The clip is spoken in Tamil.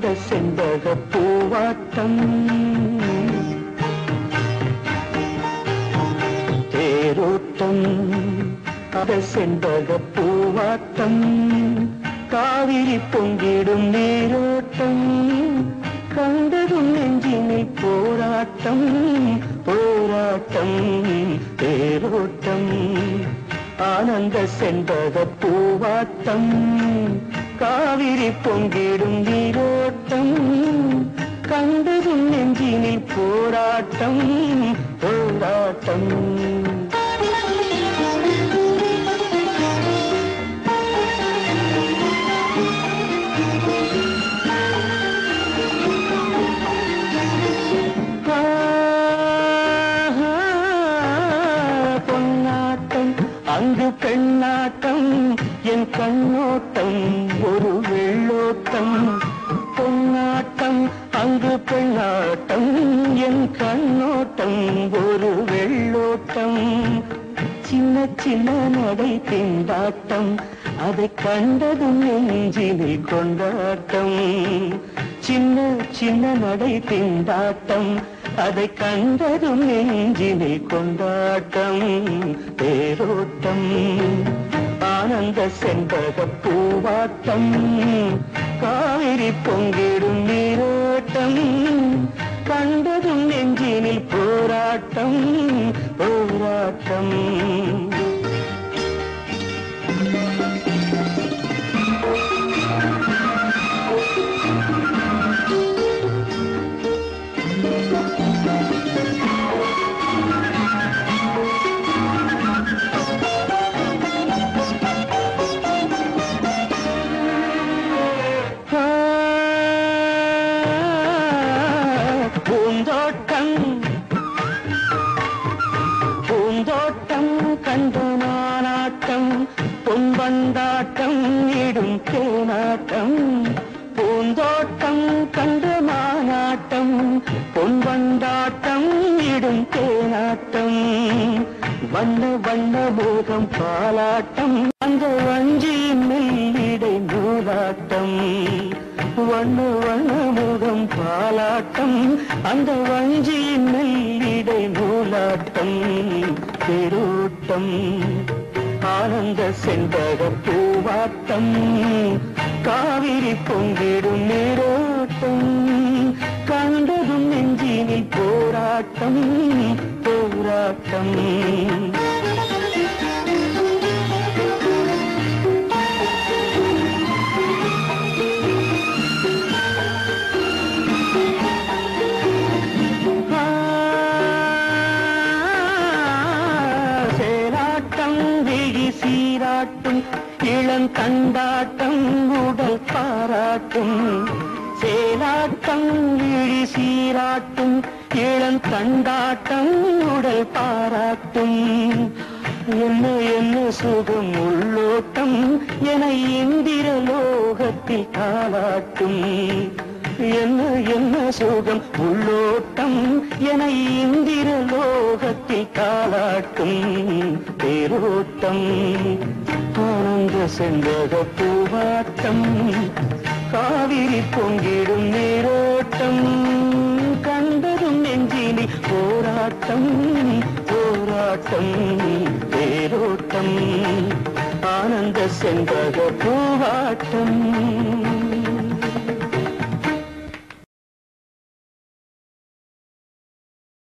ஆனந்த செண்பக பூவாட்டம் தேரோட்டம் அத செண்பக பூவாட்டம் காவிரி பொங்கிடும் நீரோட்டம் கண்டதும் நெஞ்சினில் போராட்டம் போராட்டம் தேரோட்டம் ஆனந்த செண்பக பூவாட்டம் காவிரி பொங்கிடும் நீரோட்டம் கண்டதும் நெஞ்சினில் போராட்டம் போராட்டம் ஆஹா, பொன்னாட்டம் அங்கு பெண்ணாட்டம் என் கண்ணோட்டம் ஒரு வெள்ளோட்டம் பொன்னாட்டம் அங்கு பெண்ணாட்டம் என் கண்ணோட்டம் ஒரு வெள்ளோட்டம் சின்ன சின்ன நடை திண்டாட்டம் அதை கண்டதும் நெஞ்சினில் கொண்டாட்டம் சின்ன சின்ன நடை திண்டாட்டம் அதை கண்டதும் நெஞ்சினில் கொண்டாட்டம் தேரோட்டம் ஆனந்த செண்பக பூவாட்டம் காவிரி பொங்கிடும் நீரோட்டம் கண்டதும் நெஞ்சினில் போராட்டம் போராட்டம் ஆ, பூந்தோட்டம் பூந்தோட்டம் கண்ட நானாட்டம் பொன்பந்தாட்டம் இடும் தேனாட்டம் பூந்தோட்டம் கண்ட மானாட்டம் பொன்பந்தாட்டம் இடும் தேனாட்டம் வண்ண வண்ண மோகம் பாலாட்டம் அந்த வஞ்சியின் மெல்லிடை நூலாட்டம் வண்ண வண்ண முகம் பாலாட்டம் அந்த வஞ்சியின் மெல்லிடை நூலாட்டம் பெருட்டம் ஆனந்த செண்பக பூவாட்டம் காவிரி பொங்கிடும் நீரோட்டம் கண்டதும் நெஞ்சினில் போராட்டம் போராட்டம் சேராட்டம் விழி சீராட்டும் இளந்தண்டாட்டம் உடல் பாராட்டும் சேலாட்டம் விழி சீராட்டும் இளந்தண்டாட்டம் உடல் பாராட்டும் என்ன என்ன சுகம் உள்ளோட்டம் என இந்திர லோகத்தில் தாளாட்டும் என்ன என்ன சுகம் உள்ளோட்டம் என இந்திர லோகத்தில் தாளாட்டும் தேரோட்டம் ஆனந்த செண்பக பூவாட்டம் காவிரி பொங்கிடும் நீரோட்டம் கண்டதும் நெஞ்சினில் போராட்டம் போராட்டம் தேரோட்டம் ஆனந்த செண்பக பூவாட்டம்